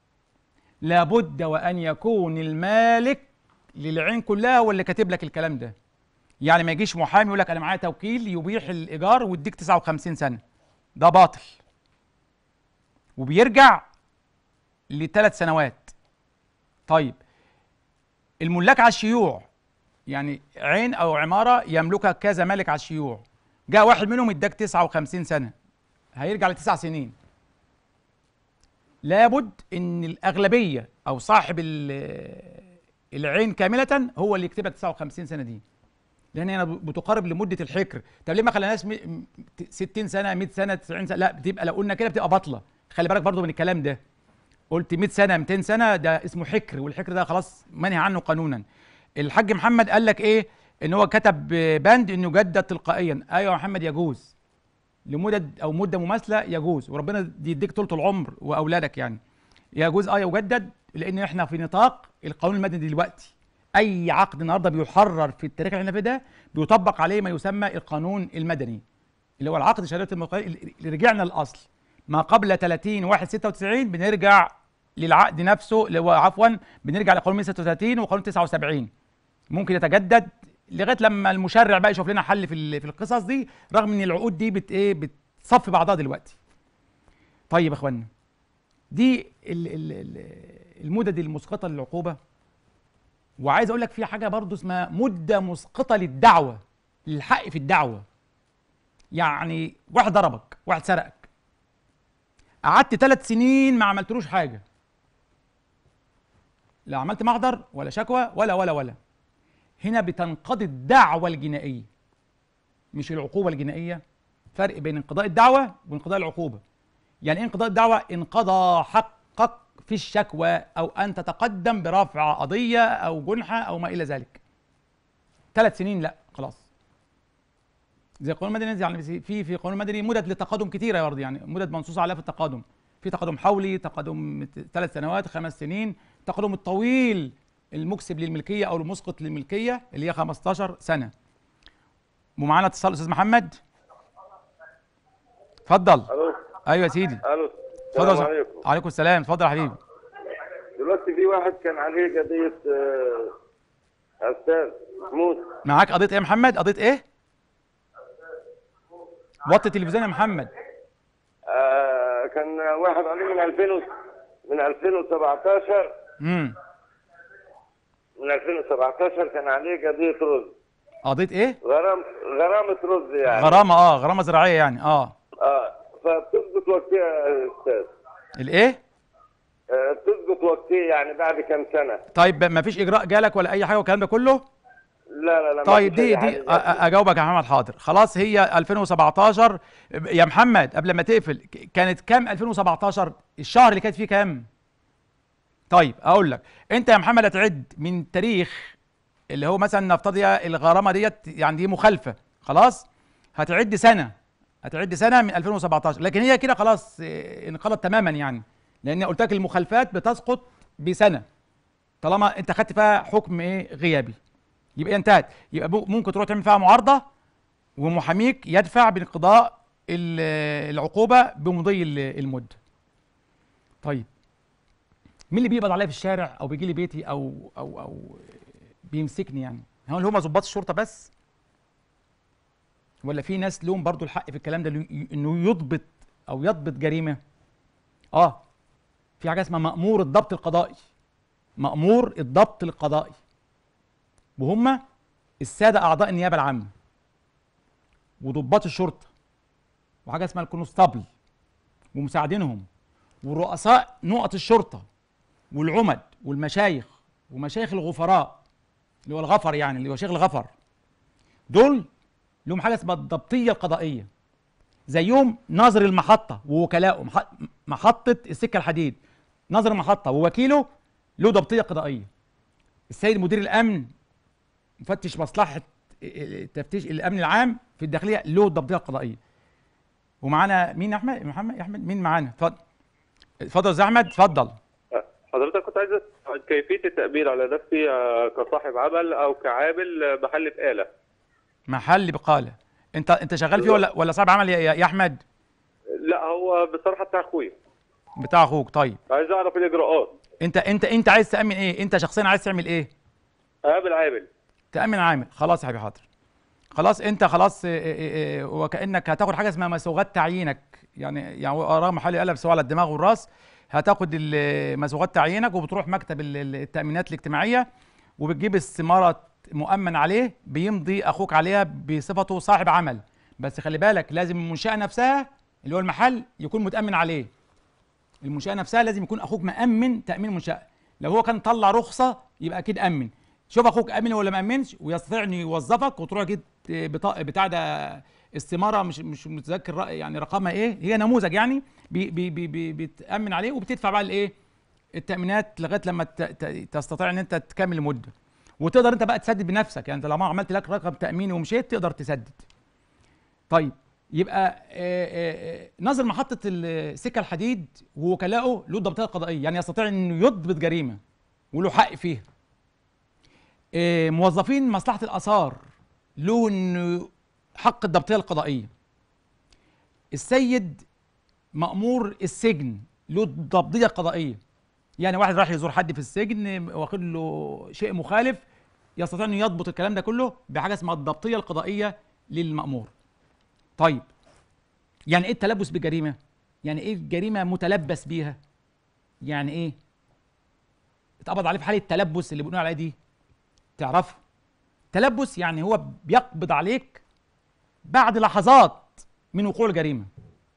لابد وان يكون المالك للعين كلها هو اللي كاتب لك الكلام ده يعني ما يجيش محامي يقول لك انا معايا توكيل يبيح الايجار ويديك 59 سنه ده باطل وبيرجع لثلاث سنوات طيب الملاك على الشيوع يعني عين او عماره يملكها كذا مالك على الشيوع جاء واحد منهم اداك 59 سنه هيرجع لتسع سنين لابد ان الاغلبيه او صاحب ال- العين كامله هو اللي يكتب لك 59 سنه دي لان هنا بتقارب لمده الحكر طب ليه ما خليناش م- م- 60 سنه 100 سنه 90 سنه لا بتبقى لو قلنا كده بتبقى باطله خلي بالك برضو من الكلام ده قلت 100 سنه 200 سنه ده اسمه حكر والحكر ده خلاص منهي عنه قانونا الحاج محمد قال لك ايه ان هو كتب بند انه يجدد تلقائيا ايوه يا محمد يجوز لمدد او مده مماثله يجوز وربنا يديك طول العمر واولادك يعني يجوز اه يجدد لان احنا في نطاق القانون المدني دلوقتي اي عقد النهارده بيحرر في التاريخ اللي احنا فيه ده بيطبق عليه ما يسمى القانون المدني اللي هو العقد شهاده المقاولين اللي رجعنا للاصل ما قبل 30 1 96 بنرجع للعقد نفسه اللي هو عفوا بنرجع لقانون 136 وقانون 79 ممكن يتجدد لغايه لما المشرع بقى يشوف لنا حل في ال- في القصص دي رغم ان العقود دي بت ايه بتصفي بعضها دلوقتي طيب يا اخوانا دي ال- ال- ال- المدد المسقطه للعقوبه وعايز اقول لك في حاجه برضو اسمها مده مسقطه للدعوه للحق في الدعوه يعني واحد ضربك واحد سرقك قعدت ثلاث سنين ما عملتلوش حاجه لا عملت محضر ولا شكوى ولا ولا ولا هنا بتنقضي الدعوه الجنائيه مش العقوبه الجنائيه فرق بين انقضاء الدعوه وانقضاء العقوبه يعني ايه انقضاء الدعوه انقضى حقك في الشكوى او ان تتقدم برفع قضيه او جنحه او ما الى ذلك ثلاث سنين لا خلاص زي القانون المدني يعني في في القانون المدني مدد للتقادم كتيره برضه يعني مدد منصوص عليها في التقادم في تقادم حولي تقادم ثلاث سنوات خمس سنين التقادم الطويل المكسب للملكيه او المسقط للملكيه اللي هي 15 سنه ومعانا اتصال استاذ محمد اتفضل
الو
ايوه يا سيدي
الو
اتفضل يا
السلام
أستاذ-
عليكم
عليكم السلام اتفضل يا حبيبي
دلوقتي في واحد كان عليه قضيه آه، استاذ محمود
معاك قضيه ايه يا محمد قضيه ايه وطي التلفزيون يا محمد
آه، كان واحد عليه من 2000 و- من 2017
امم
من 2017 كان عليه قضيه رز
قضيه ايه
غرام غرامه رز يعني
غرامه اه غرامه زراعيه يعني اه
اه فبتثبت وقتها يا استاذ
الايه
آه، بتثبت وقتها يعني بعد كم سنه
طيب ما فيش اجراء جالك ولا اي حاجه والكلام ده كله
لا لا لا ما
طيب
فيش
دي
أي
دي
حاجة.
أ- أ- اجاوبك يا محمد حاضر خلاص هي 2017 يا محمد قبل ما تقفل ك- كانت كام 2017 الشهر اللي كانت فيه كام طيب اقول لك انت يا محمد هتعد من تاريخ اللي هو مثلا نفترض يا الغرامه ديت يعني دي مخالفه خلاص هتعد سنه هتعد سنه من 2017 لكن هي كده خلاص اه، انقضت تماما يعني لان قلت لك المخالفات بتسقط بسنه طالما انت خدت فيها حكم ايه غيابي يبقى هي انتهت يبقى مو- ممكن تروح تعمل فيها معارضه ومحاميك يدفع بانقضاء ال- العقوبه بمضي ال- المده طيب مين اللي بيقبض عليا في الشارع او بيجي لي بيتي او او او بيمسكني يعني هل هم ضباط الشرطه بس ولا في ناس لهم برضو الحق في الكلام ده اللي ي- انه يضبط او يضبط جريمه اه في حاجه اسمها مامور الضبط القضائي مامور الضبط القضائي وهم الساده اعضاء النيابه العامه وضباط الشرطه وحاجه اسمها الكونستابل ومساعدينهم ورؤساء نقط الشرطه والعمد والمشايخ ومشايخ الغفراء اللي هو الغفر يعني اللي هو شيخ الغفر دول لهم حاجه اسمها الضبطيه القضائيه زيهم ناظر المحطه ووكلاءه مح- محطه السكه الحديد ناظر المحطه ووكيله له ضبطيه قضائيه السيد مدير الامن مفتش مصلحه تفتيش الامن العام في الداخليه له الضبطيه القضائيه ومعانا مين يا احمد محمد يا احمد مين معانا اتفضل اتفضل يا استاذ احمد اتفضل
حضرتك كنت عايز أسأل كيفية التأبير على نفسي آه، كصاحب عمل أو كعامل آه، محل بقالة
محل بقاله انت انت شغال فيه ولا ولا صاحب عمل يا, يا يا احمد
لا هو بصراحة بتاع أخويا
بتاع اخوك طيب
عايز أعرف الإجراءات
انت انت انت عايز تامن ايه انت شخصيا عايز تعمل ايه
أقابل عامل
تامن عامل خلاص يا حبيبي حاضر خلاص انت خلاص اه، اه، اه، وكانك هتاخد حاجه اسمها مسوغات تعيينك يعني يعني رغم حالي قلب سواء على الدماغ والراس هتاخد ال- مسوغات تعيينك وبتروح مكتب ال- ال- التامينات الاجتماعيه وبتجيب استماره مؤمن عليه بيمضي اخوك عليها بصفته صاحب عمل بس خلي بالك لازم المنشاه نفسها اللي هو المحل يكون متامن عليه المنشاه نفسها لازم يكون اخوك مامن تامين المنشاه لو هو كان طلع رخصه يبقى اكيد امن شوف اخوك امن ولا ما امنش ويستطيع انه يوظفك وتروح جيت بطاقه بتاع ده استماره مش مش متذكر رأي- يعني رقمها ايه هي نموذج يعني بي بي بي بي بتامن عليه وبتدفع بقى الايه التامينات لغايه لما ت- ت- تستطيع ان انت تكمل المده وتقدر انت بقى تسدد بنفسك يعني انت لو ما عملت لك رقم تاميني ومشيت تقدر تسدد طيب يبقى آه، آه، آه، ناظر محطة السكة الحديد ووكلاؤه له الضبطية القضائية يعني يستطيع انه يضبط جريمة وله حق فيها إيه، موظفين مصلحه الاثار له انه حق الضبطيه القضائيه السيد مأمور السجن له الضبطيه القضائيه يعني واحد راح يزور حد في السجن واخد له شيء مخالف يستطيع انه يضبط الكلام ده كله بحاجه اسمها الضبطيه القضائيه للمأمور طيب يعني ايه التلبس بجريمه يعني ايه الجريمه متلبس بيها يعني ايه اتقبض عليه في حاله التلبس اللي بنقول عليها دي تعرفه تلبس يعني هو بيقبض عليك بعد لحظات من وقوع الجريمه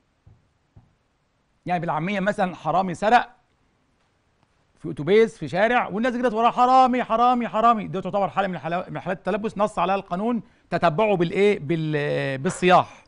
يعني بالعاميه مثلا حرامي سرق في اتوبيس في شارع والناس جرت وراه حرامي حرامي حرامي دي تعتبر حاله من حلا- من حالات التلبس نص عليها القانون تتبعه بالايه بال- بالصياح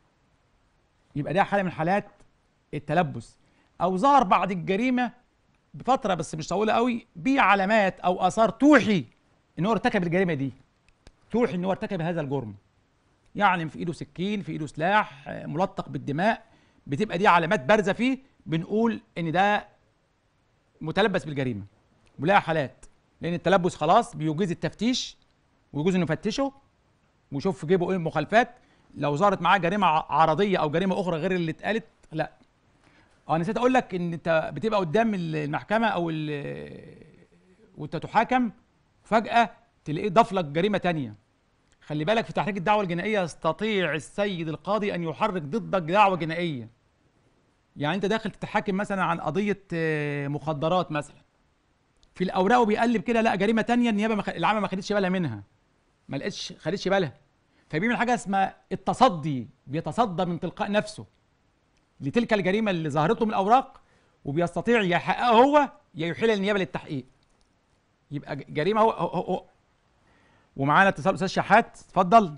يبقى ده حاله من حالات التلبس او ظهر بعد الجريمه بفتره بس مش طويله قوي بعلامات او اثار توحي ان هو ارتكب الجريمه دي توحي ان هو ارتكب هذا الجرم يعني في ايده سكين في ايده سلاح آه، ملطخ بالدماء بتبقى دي علامات بارزه فيه بنقول ان ده متلبس بالجريمه ولها حالات لان التلبس خلاص بيجيز التفتيش ويجوز انه يفتشه ويشوف في جيبه ايه المخالفات لو ظهرت معاه جريمه ع- عرضيه او جريمه اخرى غير اللي اتقالت لا اه نسيت اقول لك ان انت بتبقى قدام المحكمه او ال- وانت تحاكم فجاه تلاقيه ضاف لك جريمه تانية خلي بالك في تحريك الدعوه الجنائيه يستطيع السيد القاضي ان يحرك ضدك دعوه جنائيه يعني انت داخل تتحاكم مثلا عن قضيه آه، مخدرات مثلا في الاوراق وبيقلب كده لا جريمه تانية النيابه ما خ- العامه ما خدتش بالها منها ما لقتش خدتش بالها فبيعمل حاجه اسمها التصدي بيتصدى من تلقاء نفسه لتلك الجريمه اللي ظهرت له من الاوراق وبيستطيع يا يحققها هو يا يحيلها للنيابه للتحقيق يبقى ج- جريمه هو, هو, هو ومعانا اتصال استاذ شحات اتفضل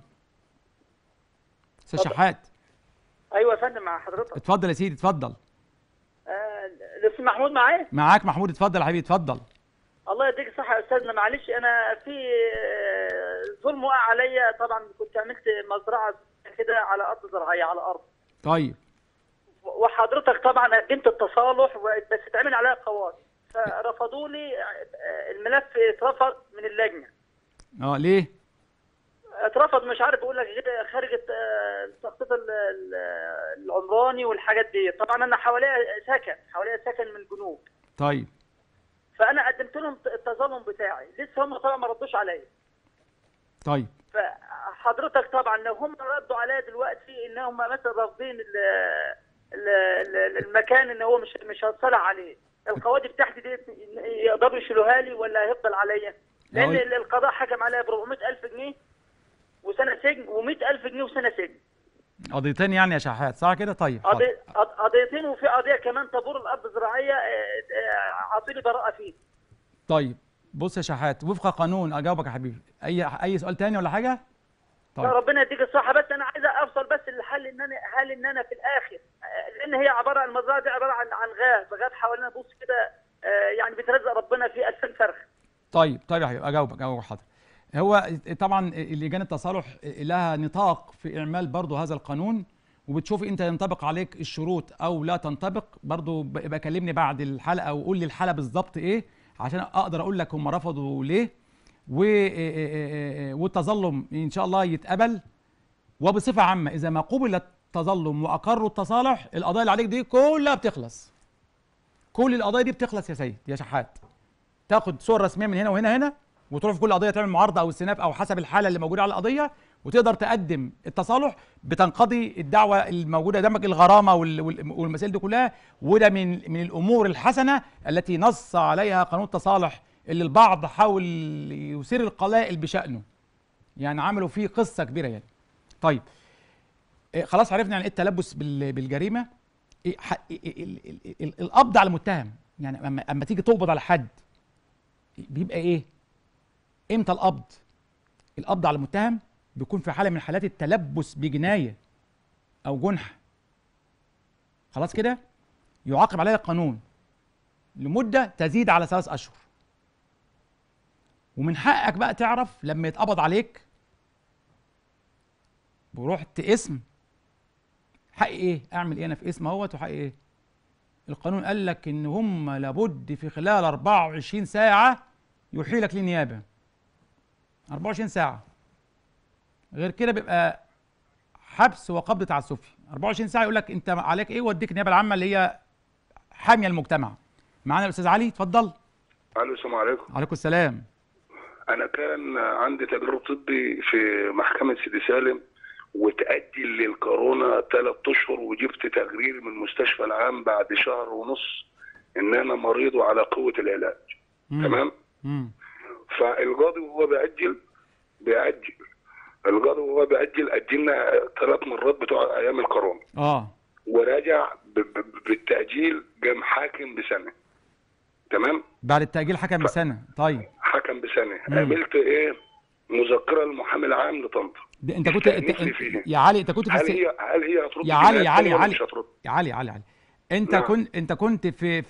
استاذ
اتفضل.
شحات
ايوه يا فندم مع حضرتك
اتفضل يا سيدي اتفضل
آه، الاستاذ محمود معايا
معاك محمود اتفضل يا حبيبي اتفضل
الله يديك الصحه يا استاذنا معلش انا في آه، ظلم وقع عليا طبعا كنت عملت مزرعه كده على ارض زراعيه على ارض
طيب
وحضرتك طبعا قدمت التصالح و- بس اتعمل عليها قواضي فرفضوا لي آه، الملف اترفض من اللجنه
اه ليه
اترفض مش عارف اقول لك غير خارج الت- آه، التخطيط ال- ال- العمراني والحاجات دي طبعا انا حواليها سكن حواليها سكن من الجنوب
طيب
فانا قدمت لهم التظلم بتاعي لسه هم طبعا ما ردوش عليا
طيب
فحضرتك طبعا لو هم ردوا عليا دلوقتي ان هم مثلا رافضين ال- ال- ال- المكان ان هو مش مش هتصلح عليه القواضي بتاعتي دي يقدروا يشيلوها لي ولا هيفضل عليا لان
أقول-
ال- القضاء حكم عليا ب 400000 جنيه وسنه سجن و100000 جنيه وسنه سجن
قضيتين يعني يا شحات صح كده طيب حاضر.
قضي- قض- قضيتين وفي قضيه كمان طابور الارض الزراعيه عاطيلي براءه فيه
طيب بص يا شحات وفق قانون اجاوبك يا حبيبي اي اي سؤال تاني ولا حاجه طيب
لا ربنا يديك الصحه بس انا عايز اوصل بس للحل ان انا هل ان انا في الاخر آه، لان هي عباره عن المزرعه دي عباره عن عن غاب غاب حوالينا بص كده آه، يعني بترزق ربنا في 2000 فرخ
طيب طيب يا حبيبي اجاوبك اجاوبك حاضر هو طبعا لجان التصالح لها نطاق في اعمال برضو هذا القانون وبتشوف انت ينطبق عليك الشروط او لا تنطبق برضو ب- يبقى كلمني بعد الحلقه وقول لي الحاله بالظبط ايه عشان اقدر اقول لك هم رفضوا ليه و والتظلم ان شاء الله يتقبل وبصفه عامه اذا ما قبل التظلم واقروا التصالح القضايا اللي عليك دي كلها بتخلص كل القضايا دي بتخلص يا سيد يا شحات تاخد صور رسميه من هنا وهنا هنا وتروح في كل قضيه تعمل معارضه او استئناف او حسب الحاله اللي موجوده على القضيه وتقدر تقدم التصالح بتنقضي الدعوه الموجوده قدامك الغرامه وال- وال- والمسائل دي كلها وده من من الامور الحسنه التي نص عليها قانون التصالح اللي البعض حاول يثير القلائل بشانه يعني عملوا فيه قصه كبيره يعني طيب إيه، خلاص عرفنا يعني ايه التلبس بال- بالجريمه إيه ح- إيه- إيه- ال- ال- ال- القبض على المتهم يعني اما اما تيجي تقبض على حد بيبقى ايه امتى القبض القبض على المتهم بيكون في حاله من حالات التلبس بجنايه او جنح خلاص كده يعاقب عليها القانون لمده تزيد على ثلاث اشهر ومن حقك بقى تعرف لما يتقبض عليك ورحت اسم حقي ايه اعمل ايه انا في اسم اهوت وحقي ايه القانون قال لك ان هم لابد في خلال 24 ساعه يحيلك للنيابه 24 ساعه غير كده بيبقى حبس وقبض تعسفي 24 ساعه يقول لك انت عليك ايه واديك النيابه العامه اللي هي حاميه المجتمع معانا الاستاذ علي اتفضل
الو السلام عليكم
عليكم السلام
انا كان عندي تجربه طبي في محكمه سيدي سالم وتأجل للكورونا ثلاث اشهر وجبت تقرير من المستشفى العام بعد شهر ونص ان انا مريض وعلى قوه العلاج تمام
مم.
فالقاضي وهو بيأجل بيأجل القاضي وهو بيأجل أجلنا ثلاث مرات بتوع أيام الكورونا
اه
وراجع ب- ب- بالتأجيل قام حاكم بسنة تمام
بعد التاجيل حكم بسنه طيب
حكم بسنة
مم.
عملت إيه مذكرة المحامي العام لطنطا
ده انت كنت انت
استأنف لي فيها.
انت- يا علي انت كنت في
هل
الس-
هي هل هي هترد
يا علي
جنايات
يا علي
تانية
يا
ولا
علي
مش هترد؟
يا علي يا علي علي انت
نعم.
كنت انت كنت في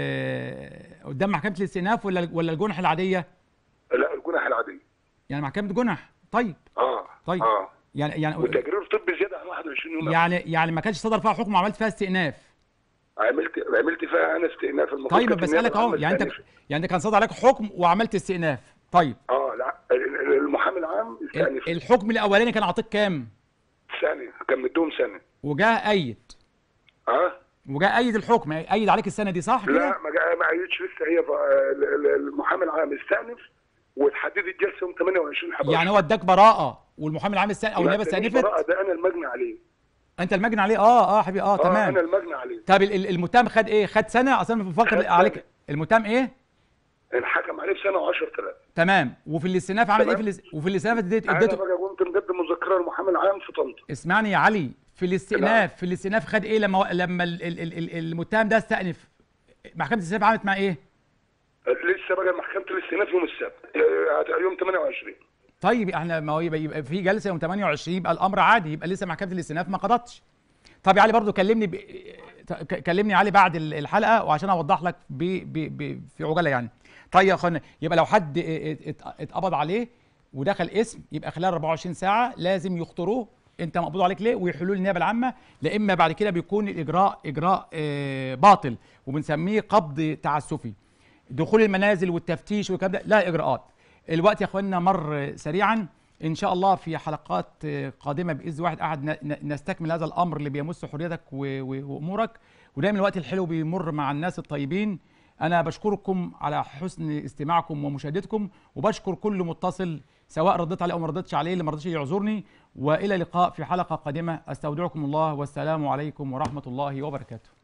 في قدام محكمه الاستئناف ولا ولا الجنح العاديه
لا الجنح العادية
يعني محكمه جنح طيب
اه
طيب
اه
يعني يعني
وتقرير طبي زيادة عن 21 يوم
يعني يعني ما كانش صدر فيها حكم وعملت فيها استئناف
عملت عملت فيها انا استئناف المفروض
طيب
كانت
بسالك
النيابة
اهو
العامة
يعني انت
تستأنف.
يعني انت كان صدر عليك حكم وعملت استئناف طيب
اه لا ال- ال- المحامي العام استأنف
الحكم الاولاني كان عاطيك كام
سنة كان مدوم سنة
وجاء ايد
اه
وجاء ايد الحكم ايد عليك السنه دي صح كده
لا ما جا- ما عيدش لسه هي ف- ال- ال- المحامي العام استأنف وتحددت جلسه يوم 28 11
يعني هو اداك براءه والمحامي العام استأنف او
لا،
النيابه
ده مش
استأنفت
براءة، ده انا المجني عليه
انت المجني عليه اه اه حبيبي اه
اه
تمام
انا المجني عليه
طب ال- ال- المتهم خد ايه خد سنه اصلا بفكر
خد
عليك المتهم ايه
انحكم عليه بسنه و10000
تمام وفي الاستئناف عمل ايه
تمام.
في الاس... وفي الاستئناف اديت
انا
اديته
بقى قمت مقدم مذكره للمحامي العام في طنطا
اسمعني يا علي في الاستئناف في الاستئناف خد ايه لما لما ال- ال- ال- ال- المتهم ده استأنف محكمه الاستئناف عملت معاه ايه
لسه بقى محكمه الاستئناف يوم السبت آه، يوم 28
طيب احنا ما هو يبقى, يبقى في جلسه يوم 28 يبقى الامر عادي يبقى لسه محكمه الاستئناف ما قضتش طب يا علي برضو كلمني ب... ك- كلمني يا علي بعد ال- الحلقه وعشان اوضح لك ب... ب... ب... في عجاله يعني طيب يا اخوانا يبقى لو حد ات- ات- اتقبض عليه ودخل اسم يبقى خلال 24 ساعه لازم يخطروه انت مقبوض عليك ليه ويحلوا النيابه العامه لا اما بعد كده بيكون الاجراء اجراء آه، باطل وبنسميه قبض تعسفي دخول المنازل والتفتيش والكلام ده لا اجراءات الوقت يا اخوانا مر سريعا ان شاء الله في حلقات آه، قادمه باذن واحد قاعد ن- ن- نستكمل هذا الامر اللي بيمس حريتك و- و- وامورك ودايما الوقت الحلو بيمر مع الناس الطيبين انا بشكركم على حسن استماعكم ومشاهدتكم وبشكر كل متصل سواء رديت عليه او ما رديتش عليه اللي ما رضيش يعذرني والى لقاء في حلقه قادمه استودعكم الله والسلام عليكم ورحمه الله وبركاته